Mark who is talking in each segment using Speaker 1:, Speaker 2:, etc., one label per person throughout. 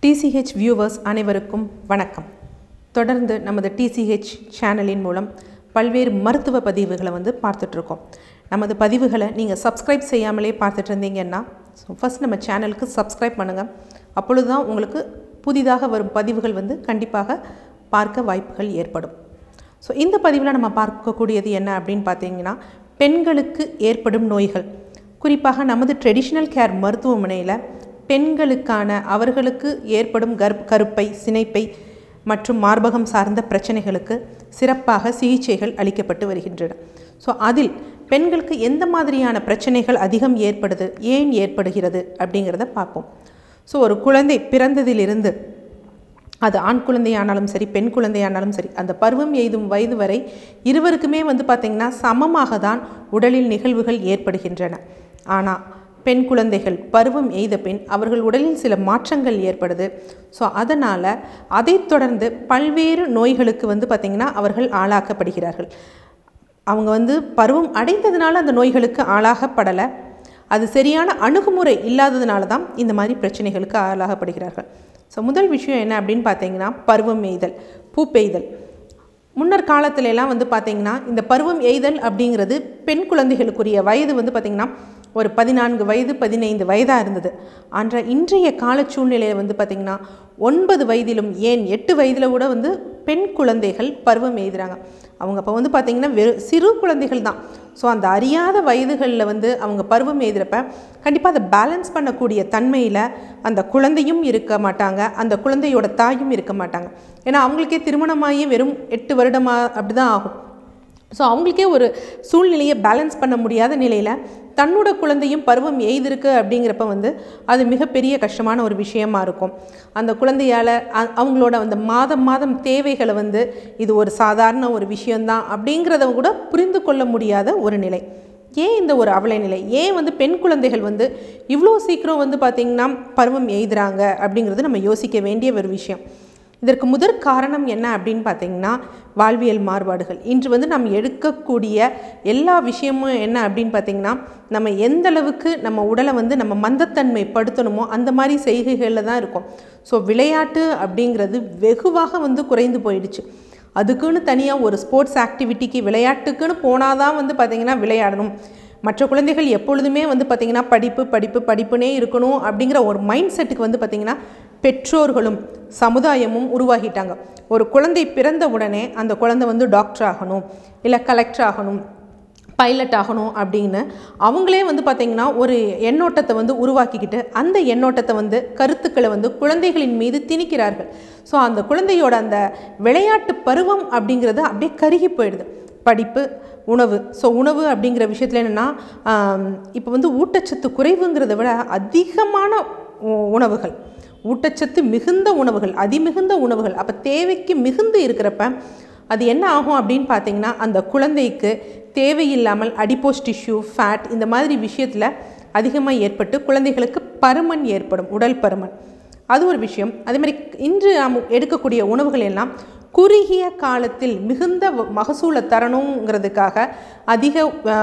Speaker 1: DCH viewers அனைவருக்கும் வணக்கம் தொடர்ந்து நமது டிசிஹெச் சேனலின் மூலம் பல்வேறு மருத்துவ பதிவுகளை வந்து பார்த்துட்ருக்கோம் நமது பதிவுகளை நீங்கள் சப்ஸ்கிரைப் செய்யாமலே பார்த்துட்டு இருந்தீங்கன்னா ஸோ ஃபஸ்ட் நம்ம சேனலுக்கு சப்ஸ்கிரைப் பண்ணுங்கள் அப்பொழுது தான் உங்களுக்கு புதிதாக வரும் பதிவுகள் வந்து கண்டிப்பாக பார்க்க வாய்ப்புகள் ஏற்படும் ஸோ இந்த பதிவில் நம்ம பார்க்கக்கூடியது என்ன அப்படின்னு பார்த்தீங்கன்னா பெண்களுக்கு ஏற்படும் நோய்கள் குறிப்பாக நமது ட்ரெடிஷ்னல் கேர் மருத்துவமனையில் பெண்களுக்கான அவர்களுக்கு ஏற்படும் கர்ப் கருப்பை சினைப்பை மற்றும் மார்பகம் சார்ந்த பிரச்சனைகளுக்கு சிறப்பாக சிகிச்சைகள் அளிக்கப்பட்டு வருகின்றன ஸோ அதில் பெண்களுக்கு எந்த மாதிரியான பிரச்சனைகள் அதிகம் ஏற்படுது ஏன் ஏற்படுகிறது அப்படிங்கிறத பார்ப்போம் ஸோ ஒரு குழந்தை பிறந்ததிலிருந்து அது ஆண் குழந்தையானாலும் சரி பெண் குழந்தையானாலும் சரி அந்த பருவம் எய்தும் வயது வரை இருவருக்குமே வந்து பார்த்திங்கன்னா சமமாக தான் உடலில் நிகழ்வுகள் ஏற்படுகின்றன ஆனால் பெண் குழந்தைகள் பருவம் எய்த பின் அவர்கள் உடலில் சில மாற்றங்கள் ஏற்படுது ஸோ அதனால் அதைத் தொடர்ந்து பல்வேறு நோய்களுக்கு வந்து பார்த்திங்கன்னா அவர்கள் ஆளாக்கப்படுகிறார்கள் அவங்க வந்து பருவம் அடைந்ததுனால அந்த நோய்களுக்கு ஆளாகப்படலை அது சரியான அணுகுமுறை இல்லாததுனால தான் இந்த மாதிரி பிரச்சனைகளுக்கு ஆளாகப்படுகிறார்கள் ஸோ முதல் விஷயம் என்ன அப்படின்னு பார்த்தீங்கன்னா பருவம் எய்தல் பூப்பெய்தல் முன்னர் காலத்துல எல்லாம் வந்து பார்த்திங்கன்னா இந்த பருவம் எய்தல் அப்படிங்கிறது பெண் குழந்தைகளுக்குரிய வயது வந்து பார்த்திங்கன்னா ஒரு பதினான்கு வயது பதினைந்து வயதாக இருந்தது அன்ற இன்றைய கால சூழ்நிலையில் வந்து பார்த்திங்கன்னா ஒன்பது வயதிலும் ஏன் எட்டு வயதில் கூட வந்து பெண் குழந்தைகள் பருவம் எய்துறாங்க அவங்க அப்போ வந்து பார்த்திங்கன்னா வெறும் சிறு குழந்தைகள் தான் ஸோ அந்த அறியாத வயதுகளில் வந்து அவங்க பருவம் எய்துறப்ப கண்டிப்பாக அதை பேலன்ஸ் பண்ணக்கூடிய தன்மையில் அந்த குழந்தையும் இருக்க மாட்டாங்க அந்த குழந்தையோட தாயும் இருக்க மாட்டாங்க ஏன்னா அவங்களுக்கே திருமணமாகி வெறும் எட்டு வருடமாக அப்படி தான் ஆகும் ஸோ அவங்களுக்கே ஒரு சூழ்நிலையை பேலன்ஸ் பண்ண முடியாத நிலையில் தன்னோட குழந்தையும் பருவம் எய்திருக்கு அப்படிங்கிறப்ப வந்து அது மிகப்பெரிய கஷ்டமான ஒரு விஷயமா இருக்கும் அந்த குழந்தையால் அவங்களோட அந்த மாதம் மாதம் தேவைகளை வந்து இது ஒரு சாதாரண ஒரு விஷயந்தான் அப்படிங்கிறத கூட புரிந்து கொள்ள முடியாத ஒரு நிலை ஏன் இந்த ஒரு அவலை நிலை ஏன் வந்து பெண் குழந்தைகள் வந்து இவ்வளோ சீக்கிரம் வந்து பார்த்திங்கன்னா பருவம் எய்துறாங்க அப்படிங்கிறது நம்ம யோசிக்க வேண்டிய ஒரு விஷயம் இதற்கு முதற் காரணம் என்ன அப்படின்னு பார்த்தீங்கன்னா வாழ்வியல் மாறுபாடுகள் இன்று வந்து நம்ம எடுக்கக்கூடிய எல்லா விஷயமும் என்ன அப்படின்னு பார்த்தீங்கன்னா நம்ம எந்த அளவுக்கு நம்ம உடலை வந்து நம்ம மந்தத்தன்மை படுத்தணுமோ அந்த மாதிரி செய்கைகளில் தான் இருக்கும் ஸோ விளையாட்டு அப்படிங்கிறது வெகுவாக வந்து குறைந்து போயிடுச்சு அதுக்குன்னு தனியாக ஒரு ஸ்போர்ட்ஸ் ஆக்டிவிட்டிக்கு விளையாட்டுக்குன்னு போனால் தான் வந்து பார்த்திங்கன்னா விளையாடணும் மற்ற குழந்தைகள் எப்பொழுதுமே வந்து பார்த்திங்கன்னா படிப்பு படிப்பு படிப்புனே இருக்கணும் அப்படிங்கிற ஒரு மைண்ட் செட்டுக்கு வந்து பார்த்திங்கன்னா பெற்றோர்களும் சமுதாயமும் உருவாகிட்டாங்க ஒரு குழந்தை பிறந்த உடனே அந்த குழந்தை வந்து டாக்டர் ஆகணும் இல்லை கலெக்டர் ஆகணும் பைலட் ஆகணும் அப்படின்னு அவங்களே வந்து பார்த்திங்கன்னா ஒரு எண்ணோட்டத்தை வந்து உருவாக்கிக்கிட்டு அந்த எண்ணோட்டத்தை வந்து கருத்துக்களை வந்து குழந்தைகளின் மீது திணிக்கிறார்கள் ஸோ அந்த குழந்தையோட அந்த விளையாட்டு பருவம் அப்படிங்கிறது அப்படியே கருகி போயிடுது படிப்பு உணவு ஸோ உணவு அப்படிங்கிற விஷயத்தில் என்னென்னா இப்போ வந்து ஊட்டச்சத்து குறைவுங்கிறத விட அதிகமான உணவுகள் ஊட்டச்சத்து மிகுந்த உணவுகள் அதிமிகுந்த உணவுகள் அப்போ தேவைக்கு மிகுந்து இருக்கிறப்ப அது என்ன ஆகும் அப்படின்னு பார்த்தீங்கன்னா அந்த குழந்தைக்கு தேவையில்லாமல் அடிப்போஸ் டிஷ்யூ ஃபேட் இந்த மாதிரி விஷயத்தில் அதிகமாக ஏற்பட்டு குழந்தைகளுக்கு பருமன் ஏற்படும் உடல் பருமன் அது ஒரு விஷயம் அதே மாதிரி இன்று நாம் எடுக்கக்கூடிய உணவுகள் எல்லாம் குறுகிய காலத்தில் மிகுந்த மகசூலை தரணுங்கிறதுக்காக அதிக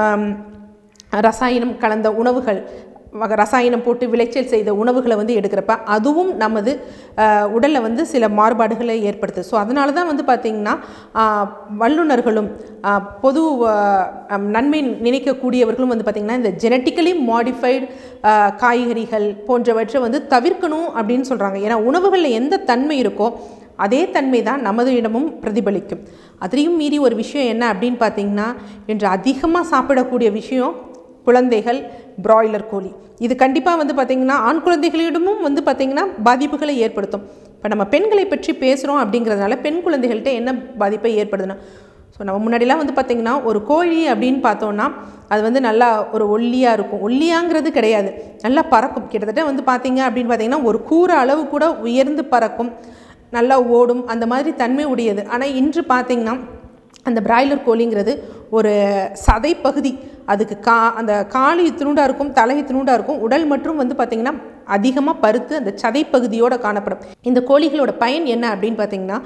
Speaker 1: ரசாயனம் கலந்த உணவுகள் ரசாயனம் போட்டு விளைச்சல் செய்த உணவுகளை வந்து எடுக்கிறப்ப அதுவும் நமது உடலில் வந்து சில மாறுபாடுகளை ஏற்படுத்துது ஸோ அதனால தான் வந்து பார்த்திங்கன்னா வல்லுநர்களும் பொது நன்மை நினைக்கக்கூடியவர்களும் வந்து பார்த்திங்கன்னா இந்த ஜெனட்டிக்கலி மாடிஃபைடு காய்கறிகள் போன்றவற்றை வந்து தவிர்க்கணும் அப்படின்னு சொல்கிறாங்க ஏன்னா உணவுகளில் எந்த தன்மை இருக்கோ அதே தன்மை தான் நமது இடமும் பிரதிபலிக்கும் அதையும் மீறி ஒரு விஷயம் என்ன அப்படின்னு பார்த்தீங்கன்னா இன்று அதிகமாக சாப்பிடக்கூடிய விஷயம் குழந்தைகள் பிராய்லர் கோழி இது கண்டிப்பாக வந்து பார்த்திங்கன்னா ஆண் குழந்தைகளிடமும் வந்து பார்த்திங்கன்னா பாதிப்புகளை ஏற்படுத்தும் இப்போ நம்ம பெண்களை பற்றி பேசுகிறோம் அப்படிங்கிறதுனால பெண் குழந்தைகள்கிட்ட என்ன பாதிப்பை ஏற்படுதுன்னா ஸோ நம்ம முன்னாடிலாம் வந்து பார்த்திங்கன்னா ஒரு கோழி அப்படின்னு பார்த்தோன்னா அது வந்து நல்லா ஒரு ஒல்லியாக இருக்கும் ஒல்லியாங்கிறது கிடையாது நல்லா பறக்கும் கிட்டத்தட்ட வந்து பார்த்திங்க அப்படின்னு பார்த்திங்கன்னா ஒரு கூரை அளவு கூட உயர்ந்து பறக்கும் நல்லா ஓடும் அந்த மாதிரி தன்மை உடையது ஆனால் இன்று பார்த்திங்கன்னா அந்த பிராய்லர் கோழிங்கிறது ஒரு சதை பகுதி அதுக்கு கா அந்த காலு இத்தினூண்டாக இருக்கும் தலை இத்தினூண்டாக இருக்கும் உடல் மற்றும் வந்து பார்த்திங்கன்னா அதிகமாக பருத்து அந்த சதை பகுதியோடு காணப்படும் இந்த கோழிகளோட பயன் என்ன அப்படின்னு பார்த்திங்கன்னா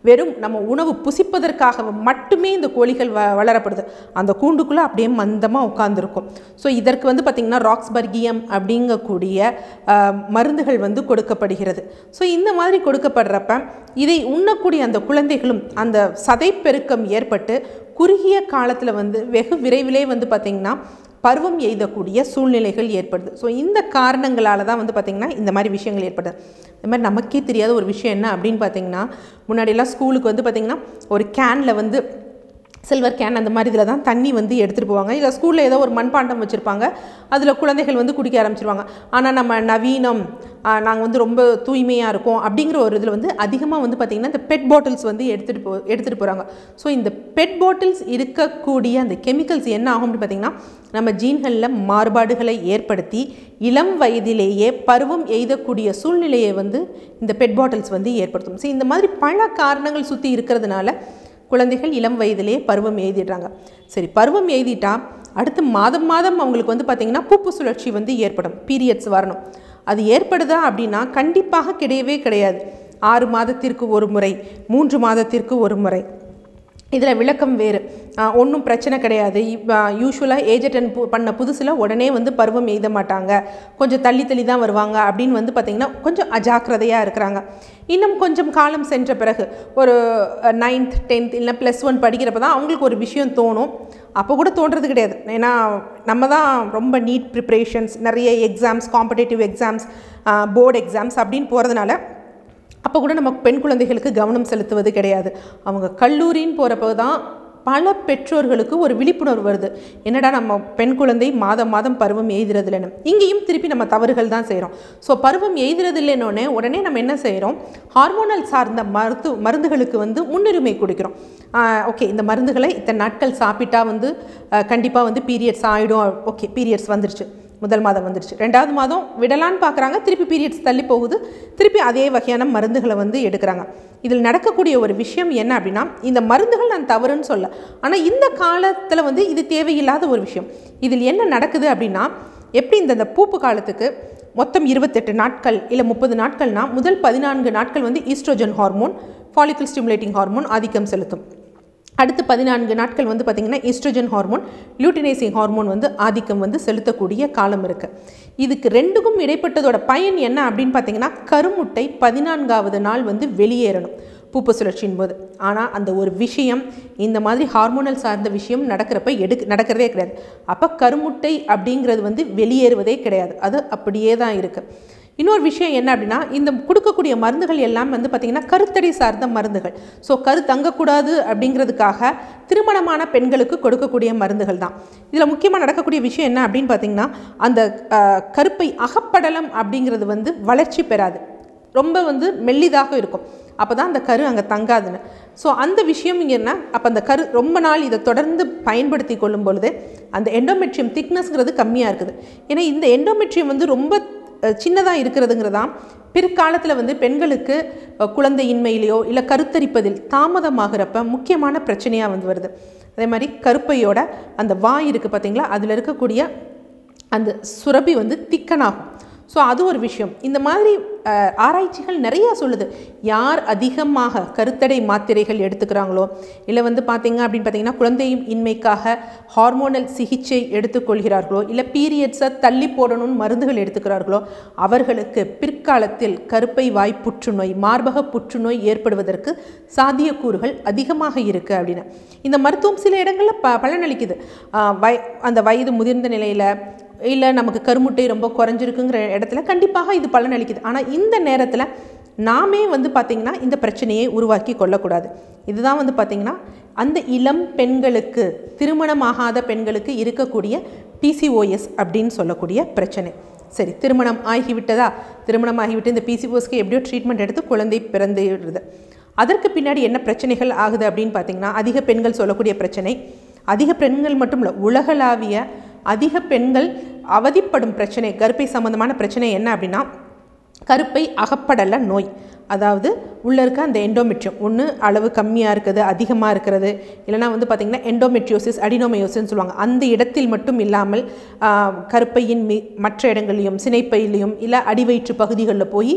Speaker 1: வெறும் நம்ம உணவு புசிப்பதற்காக மட்டுமே இந்த கோழிகள் வ வளரப்படுது அந்த கூண்டுக்குள்ளே அப்படியே மந்தமாக உட்காந்துருக்கும் ஸோ இதற்கு வந்து பார்த்திங்கன்னா ராக்ஸ்பர்கியம் அப்படிங்கக்கூடிய ஆஹ், மருந்துகள் வந்து கொடுக்கப்படுகிறது ஸோ இந்த மாதிரி கொடுக்கப்படுறப்ப இதை உண்ணக்கூடிய அந்த குழந்தைகளும் அந்த சதைப்பெருக்கம் ஏற்பட்டு குறுகிய காலத்தில் வந்து வெகு விரைவிலே வந்து பார்த்திங்கன்னா பருவம் எய்தக்கூடிய சூழ்நிலைகள் ஏற்படுது ஸோ இந்த காரணங்களால தான் வந்து பார்த்திங்கன்னா இந்த மாதிரி விஷயங்கள் ஏற்படுது அது மாதிரி நமக்கே தெரியாத ஒரு விஷயம் என்ன அப்படின்னு பார்த்தீங்கன்னா முன்னாடியெல்லாம் ஸ்கூலுக்கு வந்து பார்த்திங்கன்னா ஒரு கேனில் வந்து சில்வர் கேன் அந்த மாதிரி இதில் தான் தண்ணி வந்து எடுத்துகிட்டு போவாங்க இல்லை ஸ்கூலில் ஏதோ ஒரு மண்பாண்டம் வச்சுருப்பாங்க அதில் குழந்தைகள் வந்து குடிக்க ஆரம்பிச்சிருவாங்க ஆனால் நம்ம நவீனம் நாங்கள் வந்து ரொம்ப தூய்மையாக இருக்கோம் அப்படிங்கிற ஒரு இதில் வந்து அதிகமாக வந்து பார்த்திங்கன்னா இந்த பெட் பாட்டில்ஸ் வந்து எடுத்துகிட்டு போ எடுத்துகிட்டு போகிறாங்க ஸோ இந்த பெட் பாட்டில்ஸ் இருக்கக்கூடிய அந்த கெமிக்கல்ஸ் என்ன ஆகும் அப்படின்னு பார்த்திங்கன்னா நம்ம ஜீன்களில் மாறுபாடுகளை ஏற்படுத்தி இளம் வயதிலேயே பருவம் எய்தக்கூடிய சூழ்நிலையை வந்து இந்த பெட் பாட்டில்ஸ் வந்து ஏற்படுத்தும் ஸோ இந்த மாதிரி பல காரணங்கள் சுற்றி இருக்கிறதுனால குழந்தைகள் இளம் வயதிலே பருவம் எய்திடுறாங்க சரி பருவம் எய்திட்டா அடுத்து மாதம் மாதம் அவங்களுக்கு வந்து பார்த்திங்கன்னா பூப்பு சுழற்சி வந்து ஏற்படும் பீரியட்ஸ் வரணும் அது ஏற்படுதா அப்படின்னா கண்டிப்பாக கிடையவே கிடையாது ஆறு மாதத்திற்கு ஒரு முறை மூன்று மாதத்திற்கு ஒரு முறை இதில் விளக்கம் வேறு ஒன்றும் பிரச்சனை கிடையாது யூஸ்வலாக ஏஜ் அட்டன் பண்ண புதுசில் உடனே வந்து பருவம் எய்த மாட்டாங்க கொஞ்சம் தள்ளி தள்ளி தான் வருவாங்க அப்படின்னு வந்து பார்த்திங்கன்னா கொஞ்சம் அஜாக்கிரதையாக இருக்கிறாங்க இன்னும் கொஞ்சம் காலம் சென்ற பிறகு ஒரு நைன்த் டென்த் இல்லை ப்ளஸ் ஒன் படிக்கிறப்ப தான் அவங்களுக்கு ஒரு விஷயம் தோணும் அப்போ கூட தோன்றது கிடையாது ஏன்னா நம்ம தான் ரொம்ப நீட் ப்ரிப்ரேஷன்ஸ் நிறைய exams competitive exams board exams அப்படின்னு போகிறதுனால அப்போ கூட நம்ம பெண் குழந்தைகளுக்கு கவனம் செலுத்துவது கிடையாது அவங்க கல்லூரின்னு போகிறப்ப தான் பல பெற்றோர்களுக்கு ஒரு விழிப்புணர்வு வருது என்னடா நம்ம பெண் குழந்தை மாதம் மாதம் பருவம் எய்துறதில்லைன்னு இங்கேயும் திருப்பி நம்ம தவறுகள் தான் செய்கிறோம் ஸோ பருவம் எய்துறதில்லைன்னொடனே உடனே நம்ம என்ன செய்கிறோம் ஹார்மோனல் சார்ந்த மருத்து மருந்துகளுக்கு வந்து முன்னுரிமை கொடுக்கிறோம் ஓகே இந்த மருந்துகளை இத்தனை நாட்கள் சாப்பிட்டா வந்து கண்டிப்பாக வந்து பீரியட்ஸ் ஆகிடும் ஓகே பீரியட்ஸ் வந்துருச்சு முதல் மாதம் வந்துருச்சு ரெண்டாவது மாதம் விடலான்னு பார்க்குறாங்க திருப்பி பீரியட்ஸ் தள்ளி போகுது திருப்பி அதே வகையான மருந்துகளை வந்து எடுக்கிறாங்க இதில் நடக்கக்கூடிய ஒரு விஷயம் என்ன அப்படின்னா இந்த மருந்துகள் நான் தவறுன்னு சொல்ல ஆனால் இந்த காலத்தில் வந்து இது தேவையில்லாத ஒரு விஷயம் இதில் என்ன நடக்குது அப்படின்னா எப்படி இந்த இந்த பூப்பு காலத்துக்கு மொத்தம் இருபத்தெட்டு நாட்கள் இல்லை முப்பது நாட்கள்னா முதல் பதினான்கு நாட்கள் வந்து estrogen hormone follicle stimulating hormone ஆதிக்கம் செலுத்தும் அடுத்து பதினான்கு நாட்கள் வந்து பார்த்திங்கன்னா ஈஸ்ட்ரோஜன் ஹார்மோன் லியூட்டினைசிங் ஹார்மோன் வந்து ஆதிக்கம் வந்து செலுத்தக்கூடிய காலம் இருக்குது இதுக்கு ரெண்டுக்கும் இடைப்பட்டதோட பயன் என்ன அப்படின்னு பார்த்தீங்கன்னா கருமுட்டை பதினான்காவது நாள் வந்து வெளியேறணும் பூப்பு சுழற்சியின் போது ஆனால் அந்த ஒரு விஷயம் இந்த மாதிரி ஹார்மோனல் சார்ந்த விஷயம் நடக்கிறப்ப எடுக்க நடக்கிறதே கிடையாது அப்போ கருமுட்டை அப்படிங்கிறது வந்து வெளியேறுவதே கிடையாது அது அப்படியே தான் இருக்குது இன்னொரு விஷயம் என்ன அப்படின்னா இந்த கொடுக்கக்கூடிய மருந்துகள் எல்லாம் வந்து பார்த்திங்கன்னா கருத்தடை சார்ந்த மருந்துகள் ஸோ கரு தங்கக்கூடாது அப்படிங்கிறதுக்காக திருமணமான பெண்களுக்கு கொடுக்கக்கூடிய மருந்துகள் தான் இதில் முக்கியமாக நடக்கக்கூடிய விஷயம் என்ன அப்படின்னு பார்த்திங்கன்னா அந்த அஹ், கருப்பை அகப்படலம் அப்படிங்கிறது வந்து வளர்ச்சி பெறாது ரொம்ப வந்து மெல்லிதாக இருக்கும் அப்போ தான் அந்த கரு அங்கே தங்காதுன்னு ஸோ அந்த விஷயம் இங்கே என்ன அப்போ அந்த கரு ரொம்ப நாள் இதை தொடர்ந்து பயன்படுத்தி கொள்ளும் பொழுது அந்த எண்டோமெட்ரியம் திக்னஸ்ங்கிறது கம்மியாக இருக்குது ஏன்னா இந்த எண்டோமெட்ரியம் வந்து ரொம்ப சின்னதாக இருக்கிறதுங்கிறதாம் பிற்காலத்தில் வந்து பெண்களுக்கு அஹ், குழந்தையின்மையிலையோ இல்லை கருத்தரிப்பதில் தாமதமாகிறப்ப முக்கியமான பிரச்சனையாக வந்து வருது அதே மாதிரி கருப்பையோட அந்த வாய் இருக்குது பார்த்தீங்களா அதில் இருக்கக்கூடிய அந்த சுரபி வந்து திக்கனாகும் ஸோ அது ஒரு விஷயம் இந்த மாதிரி அஹ், ஆராய்ச்சிகள் நிறையா சொல்லுது யார் அதிகமாக கருத்தடை மாத்திரைகள் எடுத்துக்கிறாங்களோ இல்லை வந்து பார்த்தீங்க அப்படின்னு பார்த்தீங்கன்னா குழந்தையும் இன்மைக்காக ஹார்மோனல் சிகிச்சை எடுத்துக்கொள்கிறார்களோ இல்லை பீரியட்ஸை தள்ளி போடணும்னு மருந்துகள் எடுத்துக்கிறார்களோ அவர்களுக்கு பிற்காலத்தில் கருப்பை வாய் புற்றுநோய் மார்பக புற்றுநோய் ஏற்படுவதற்கு சாத்தியக்கூறுகள் அதிகமாக இருக்குது அப்படின்னு இந்த மருத்துவம் சில இடங்களில் ப பலனளிக்குது ஆஹ் வய அந்த வயது முதிர்ந்த நிலையில் இல்லை நமக்கு கருமுட்டை ரொம்ப குறைஞ்சிருக்குங்கிற இடத்துல கண்டிப்பாக இது பலனளிக்குது ஆனால் இந்த நேரத்தில் நாமே வந்து பார்த்திங்கன்னா இந்த பிரச்சனையை உருவாக்கி கொள்ளக்கூடாது இதுதான் வந்து பார்த்திங்கன்னா அந்த இளம் பெண்களுக்கு திருமணமாகாத பெண்களுக்கு இருக்கக்கூடிய பிசிஓஎஸ் அப்படின்னு சொல்லக்கூடிய பிரச்சனை சரி திருமணம் ஆகிவிட்டதா திருமணம் ஆகிவிட்டு இந்த பிசிஓஎஸ்க்கு எப்படியோ ட்ரீட்மெண்ட் எடுத்து குழந்தை பிறந்துடுது அதற்கு பின்னாடி என்ன பிரச்சனைகள் ஆகுது அப்படின்னு பார்த்தீங்கன்னா அதிக பெண்கள் சொல்லக்கூடிய பிரச்சனை அதிக பெண்கள் மட்டும் இல்லை உலகளாவிய அதிக பெண்கள் அவதிப்படும் பிரச்சனை கருப்பை சம்பந்தமான பிரச்சனை என்ன அப்படின்னா கருப்பை அகப்படல நோய் அதாவது உள்ளே இருக்க அந்த எண்டோமெட்ரியம் ஒன்று அளவு கம்மியாக இருக்குது அதிகமாக இருக்கிறது இல்லைனா வந்து பார்த்திங்கன்னா எண்டோமெட்ரியோசிஸ் அடினோமயோசிஸ்னு சொல்லுவாங்க அந்த இடத்தில் மட்டும் இல்லாமல் ஆஹ், கருப்பையின் மி மற்ற இடங்கள்லையும் சினைப்பையிலையும் இல்லை அடிவயிற்று பகுதிகளில் போய்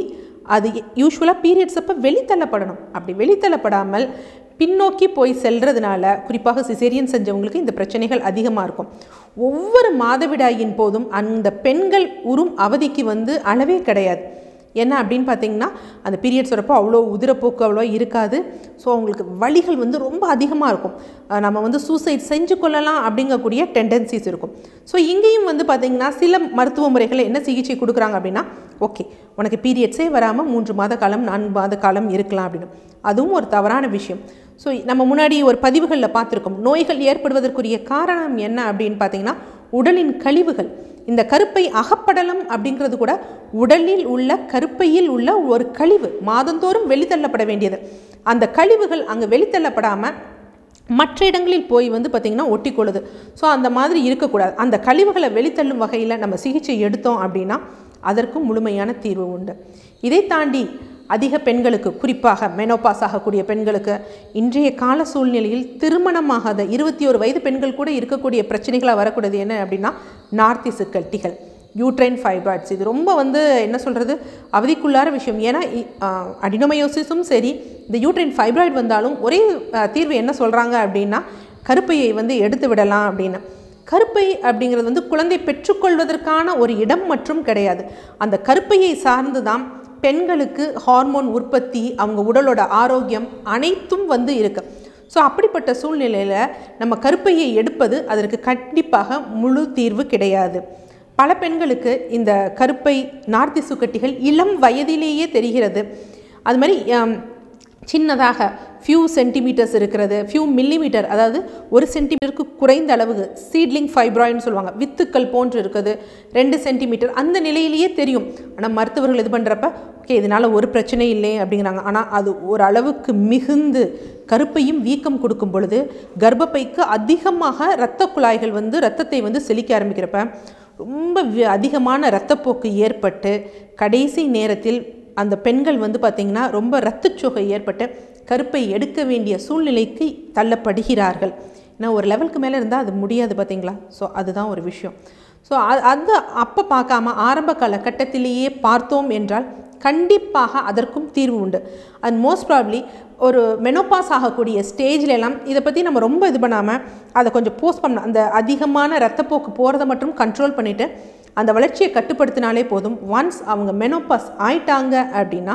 Speaker 1: அது யூஸ்வலாக பீரியட்ஸ் அப்போ வெளித்தள்ளப்படணும் அப்படி வெளித்தள்ளப்படாமல் பின்னோக்கி போய் செல்றதுனால குறிப்பாக சிசேரியன் செஞ்சவங்களுக்கு இந்த பிரச்சனைகள் அதிகமாக இருக்கும் ஒவ்வொரு மாதவிடாயின் போதும் அந்த பெண்கள் உறும் அவதிக்கு வந்து அளவே கிடையாது என்ன அப்படின்னு பார்த்தீங்கன்னா அந்த பீரியட்ஸ் வரப்போ அவ்வளோ உதிரப்போக்கு அவ்வளோ இருக்காது ஸோ அவங்களுக்கு வலிகள் வந்து ரொம்ப அதிகமாக இருக்கும் அஹ் நம்ம வந்து சூசைட் செஞ்சு கொள்ளலாம் அப்படிங்கக்கூடிய டெண்டன்சிஸ் இருக்கும் ஸோ இங்கேயும் வந்து பார்த்திங்கன்னா சில மருத்துவ முறைகளில் என்ன சிகிச்சை கொடுக்குறாங்க அப்படின்னா ஓகே உனக்கு பீரியட்ஸே வராமல் மூன்று மாத காலம் நான்கு மாத காலம் இருக்கலாம் அப்படின்னு அதுவும் ஒரு தவறான விஷயம் ஸோ நம்ம முன்னாடி ஒரு பதிவுகளில் பார்த்துருக்கோம் நோய்கள் ஏற்படுவதற்குரிய காரணம் என்ன அப்படின்னு பார்த்தீங்கன்னா உடலின் கழிவுகள் இந்த கருப்பை அகப்படலம் அப்படிங்கிறது கூட உடலில் உள்ள கருப்பையில் உள்ள ஒரு கழிவு மாதந்தோறும் வெளித்தள்ளப்பட வேண்டியது அந்த கழிவுகள் அங்கே வெளித்தள்ளப்படாமல் மற்ற இடங்களில் போய் வந்து பார்த்திங்கன்னா ஒட்டிக்கொள்ளுது ஸோ அந்த மாதிரி இருக்கக்கூடாது அந்த கழிவுகளை வெளித்தள்ளும் வகையில் நம்ம சிகிச்சை எடுத்தோம் அப்படின்னா அதற்கும் முழுமையான தீர்வு உண்டு இதை தாண்டி அதிக பெண்களுக்கு குறிப்பாக மெனோபாஸ் ஆகக்கூடிய பெண்களுக்கு இன்றைய கால சூழ்நிலையில் திருமணமாகாத இருபத்தி ஒரு வயது பெண்கள் கூட இருக்கக்கூடிய பிரச்சனைகளாக வரக்கூடியது என்ன அப்படின்னா நார்த்திசு கட்டிகள் யூட்ரைன் ஃபைப்ராய்ட்ஸ் இது ரொம்ப வந்து என்ன சொல்கிறது அவதிக்குள்ளார விஷயம் ஏன்னா அடினோமயோசிஸும் சரி இந்த யூட்ரைன் ஃபைப்ராய்டு வந்தாலும் ஒரே அஹ், தீர்வு என்ன சொல்கிறாங்க அப்படின்னா கருப்பையை வந்து எடுத்து விடலாம் அப்படின்னு கருப்பை அப்படிங்கிறது வந்து குழந்தை பெற்றுக்கொள்வதற்கான ஒரு இடம் மற்றும் கிடையாது அந்த கருப்பையை சார்ந்து தான் பெண்களுக்கு ஹார்மோன் உற்பத்தி அவங்க உடலோட ஆரோக்கியம் அனைத்தும் வந்து இருக்கு ஸோ அப்படிப்பட்ட சூழ்நிலையில் நம்ம கருப்பையை எடுப்பது அதற்கு கண்டிப்பாக முழு தீர்வு கிடையாது பல பெண்களுக்கு இந்த கருப்பை நார்த்திசு கட்டிகள் இளம் வயதிலேயே தெரிகிறது அது மாதிரி ஆம், சின்னதாக ஃபியூ சென்டிமீட்டர்ஸ் இருக்கிறது ஃபியூ மில்லிமீட்டர் அதாவது ஒரு சென்டிமீட்டருக்கு குறைந்த அளவுக்கு சீட்லிங் ஃபைப்ராய்டுன்னு சொல்லுவாங்க வித்துக்கள் போன்று இருக்குது ரெண்டு சென்டிமீட்டர் அந்த நிலையிலேயே தெரியும் ஆனால் மருத்துவர்கள் இது பண்ணுறப்ப ஓகே இதனால் ஒரு பிரச்சனை இல்லை அப்படிங்கிறாங்க ஆனால் அது ஒரு அளவுக்கு மிகுந்து கருப்பையும் வீக்கம் கொடுக்கும் பொழுது கர்ப்பப்பைக்கு அதிகமாக இரத்த குழாய்கள் வந்து ரத்தத்தை வந்து செழிக்க ஆரம்பிக்கிறப்ப ரொம்ப வி- அதிகமான இரத்தப்போக்கு ஏற்பட்டு கடைசி நேரத்தில் அந்த பெண்கள் வந்து பார்த்திங்கன்னா ரொம்ப இரத்தச்சோகை ஏற்பட்டு கருப்பை எடுக்க வேண்டிய சூழ்நிலைக்கு தள்ளப்படுகிறார்கள் ஏன்னா ஒரு லெவலுக்கு மேலே இருந்தால் அது முடியாது பார்த்தீங்களா ஸோ அதுதான் ஒரு விஷயம் ஸோ அது அப்போ பார்க்காம ஆரம்ப காலகட்டத்திலேயே பார்த்தோம் என்றால் கண்டிப்பாக அதற்கும் தீர்வு உண்டு அண்ட் மோஸ்ட் ப்ராப்ளி ஒரு மெனோபாஸ் ஆகக்கூடிய ஸ்டேஜ்ல எல்லாம் இதை பற்றி நம்ம ரொம்ப இது பண்ணாமல் அதை கொஞ்சம் போஸ்ட் பண்ண அந்த அதிகமான ரத்தப்போக்கு போகிறத மட்டும் கண்ட்ரோல் பண்ணிவிட்டு அந்த வளர்ச்சியை கட்டுப்படுத்தினாலே போதும் ஒன்ஸ் அவங்க மெனோபாஸ் ஆயிட்டாங்க அப்படின்னா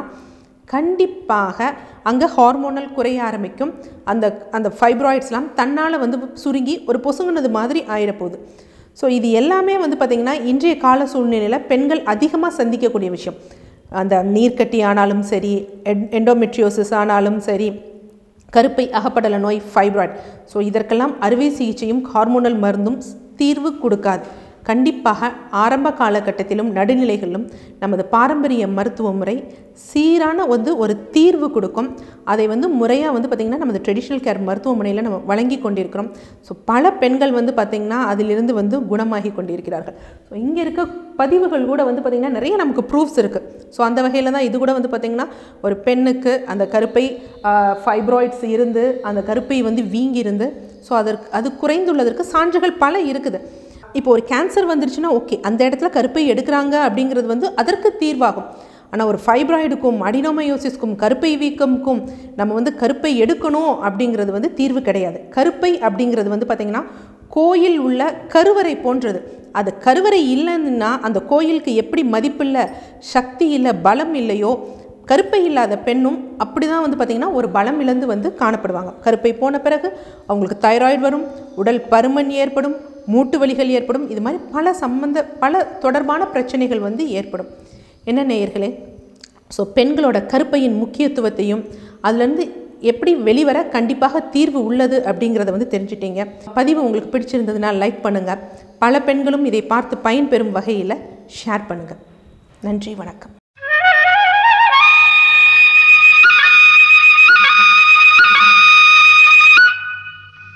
Speaker 1: கண்டிப்பாக அங்கே ஹார்மோனல் குறைய ஆரம்பிக்கும் அந்த அந்த ஃபைப்ராய்ட்ஸ்லாம் தன்னால் வந்து சுருங்கி ஒரு பொசுங்குனது மாதிரி ஆயிடப்போகுது ஸோ இது எல்லாமே வந்து பார்த்திங்கன்னா இன்றைய கால சூழ்நிலையில் பெண்கள் அதிகமாக சந்திக்கக்கூடிய விஷயம் அந்த நீர்க்கட்டி ஆனாலும் சரி எண்டோமெட்ரியோசிஸ் ஆனாலும் சரி கருப்பை அகப்படல நோய் ஃபைப்ராய்ட் ஸோ இதற்கெல்லாம் அறுவை சிகிச்சையும் ஹார்மோனல் மருந்தும் தீர்வு கொடுக்காது கண்டிப்பாக ஆரம்ப காலகட்டத்திலும் நடுநிலைகளிலும் நமது பாரம்பரிய மருத்துவ முறை சீரான வந்து ஒரு தீர்வு கொடுக்கும் அதை வந்து முறையாக வந்து பார்த்திங்கன்னா நமது ட்ரெடிஷ்னல் கேர் மருத்துவமனையில் நம்ம வழங்கி கொண்டிருக்கிறோம் ஸோ பல பெண்கள் வந்து பார்த்திங்கன்னா அதிலிருந்து வந்து குணமாகி கொண்டிருக்கிறார்கள் ஸோ இங்கே இருக்க பதிவுகள் கூட வந்து பார்த்திங்கன்னா நிறைய நமக்கு ப்ரூஃப்ஸ் இருக்குது ஸோ அந்த வகையில் தான் இது கூட வந்து பார்த்திங்கன்னா ஒரு பெண்ணுக்கு அந்த கருப்பை ஃபைப்ராய்ட்ஸ் இருந்து அந்த கருப்பை வந்து வீங்கி இருந்து ஸோ அதற்கு அது குறைந்துள்ளதற்கு சான்றுகள் பல இருக்குது இப்போ ஒரு கேன்சர் வந்துருச்சுன்னா ஓகே அந்த இடத்துல கருப்பை எடுக்கிறாங்க அப்படிங்கிறது வந்து அதற்கு தீர்வாகும் ஆனால் ஒரு ஃபைப்ராய்டுக்கும் அடினோமயோசிஸ்க்கும் கருப்பை வீக்கம்க்கும் நம்ம வந்து கருப்பை எடுக்கணும் அப்படிங்கிறது வந்து தீர்வு கிடையாது கருப்பை அப்படிங்கிறது வந்து பார்த்திங்கன்னா கோயில் உள்ள கருவறை போன்றது அது கருவறை இல்லைன்னா அந்த கோயிலுக்கு எப்படி மதிப்பில்லை சக்தி இல்லை பலம் இல்லையோ கருப்பை இல்லாத பெண்ணும் அப்படி தான் வந்து பார்த்திங்கன்னா ஒரு பலம் இழந்து வந்து காணப்படுவாங்க கருப்பை போன பிறகு அவங்களுக்கு தைராய்டு வரும் உடல் பருமன் ஏற்படும் மூட்டு வலிகள் ஏற்படும் இது மாதிரி பல சம்பந்த பல தொடர்பான பிரச்சனைகள் வந்து ஏற்படும் என்ன நேயர்களே ஸோ பெண்களோட கருப்பையின் முக்கியத்துவத்தையும் அதுலேருந்து எப்படி வெளிவர கண்டிப்பாக தீர்வு உள்ளது அப்படிங்கிறத வந்து தெரிஞ்சுட்டீங்க பதிவு உங்களுக்கு பிடிச்சிருந்ததுன்னா லைக் பண்ணுங்கள் பல பெண்களும் இதை பார்த்து பயன்பெறும் வகையில் ஷேர் பண்ணுங்கள் நன்றி வணக்கம்